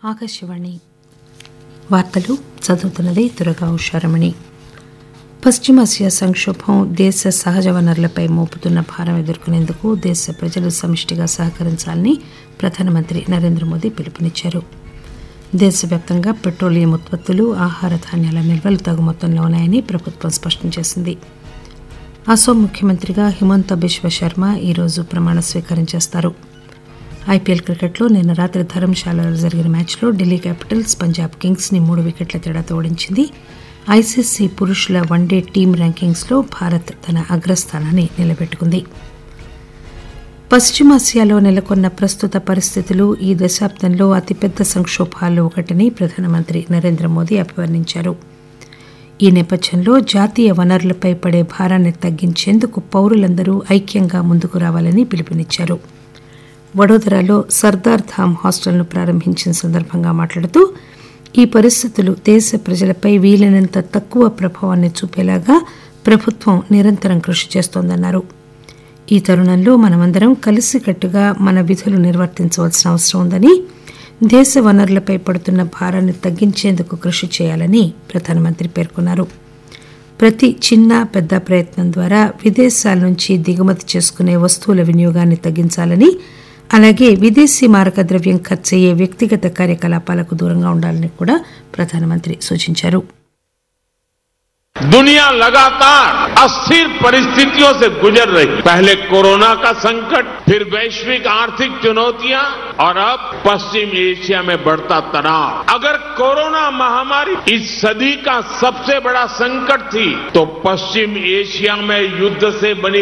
ఆకాశవాణి వార్తలు చదువుతున్నది దురగా ఉషారమణి పశ్చిమాసియా సంక్షోభం దేశ సహజ వనరులపై మోపుతున్న భారం ఎదుర్కొనేందుకు దేశ ప్రజలు సమిష్టిగా సహకరించాలని ప్రధానమంత్రి నరేంద్ర మోదీ పిలుపునిచ్చారు దేశవ్యాప్తంగా పెట్రోలియం ఉత్పత్తులు ఆహార ధాన్యాల నిల్వలు తగు మొత్తంలో ఉన్నాయని ప్రభుత్వం స్పష్టం చేసింది అసోం ముఖ్యమంత్రిగా హిమంత బిశ్వ శర్మ ఈరోజు ప్రమాణ స్వీకారం చేస్తారు ఐపీఎల్ క్రికెట్లో నిన్న రాత్రి ధర్మశాలలో జరిగిన మ్యాచ్లో ఢిల్లీ క్యాపిటల్స్ పంజాబ్ కింగ్స్ ని మూడు వికెట్ల తేడాతో ఓడించింది ఐసీసీ పురుషుల వన్డే టీమ్ ర్యాంకింగ్స్లో భారత్ తన అగ్రస్థానాన్ని నిలబెట్టుకుంది పశ్చిమాసియాలో నెలకొన్న ప్రస్తుత పరిస్థితులు ఈ దశాబ్దంలో అతిపెద్ద సంక్షోభాల్లో ఒకటని ప్రధానమంత్రి నరేంద్ర మోదీ అభివర్ణించారు ఈ నేపథ్యంలో జాతీయ వనరులపై పడే భారాన్ని తగ్గించేందుకు పౌరులందరూ ఐక్యంగా ముందుకు రావాలని పిలుపునిచ్చారు వడోదరాలో సర్దార్ ధామ్ హాస్టల్ను ప్రారంభించిన సందర్భంగా మాట్లాడుతూ ఈ పరిస్థితులు దేశ ప్రజలపై వీలైనంత తక్కువ ప్రభావాన్ని చూపేలాగా ప్రభుత్వం నిరంతరం కృషి చేస్తోందన్నారు ఈ తరుణంలో మనమందరం కలిసికట్టుగా మన విధులు నిర్వర్తించవలసిన అవసరం ఉందని దేశ వనరులపై పడుతున్న భారాన్ని తగ్గించేందుకు కృషి చేయాలని ప్రధానమంత్రి పేర్కొన్నారు ప్రతి చిన్న పెద్ద ప్రయత్నం ద్వారా విదేశాల నుంచి దిగుమతి చేసుకునే వస్తువుల వినియోగాన్ని తగ్గించాలని అలాగే విదేశీ మారక ద్రవ్యం ఖర్చయ్యే వ్యక్తిగత కార్యకలాపాలకు దూరంగా ఉండాలని కూడా ప్రధానమంత్రి సూచించారు दुनिया लगातार अस्थिर परिस्थितियों से गुजर रही पहले कोरोना का संकट फिर वैश्विक आर्थिक चुनौतियां और अब पश्चिम एशिया में बढ़ता तनाव अगर कोरोना महामारी इस सदी का सबसे बड़ा संकट थी तो पश्चिम एशिया में युद्ध से बनी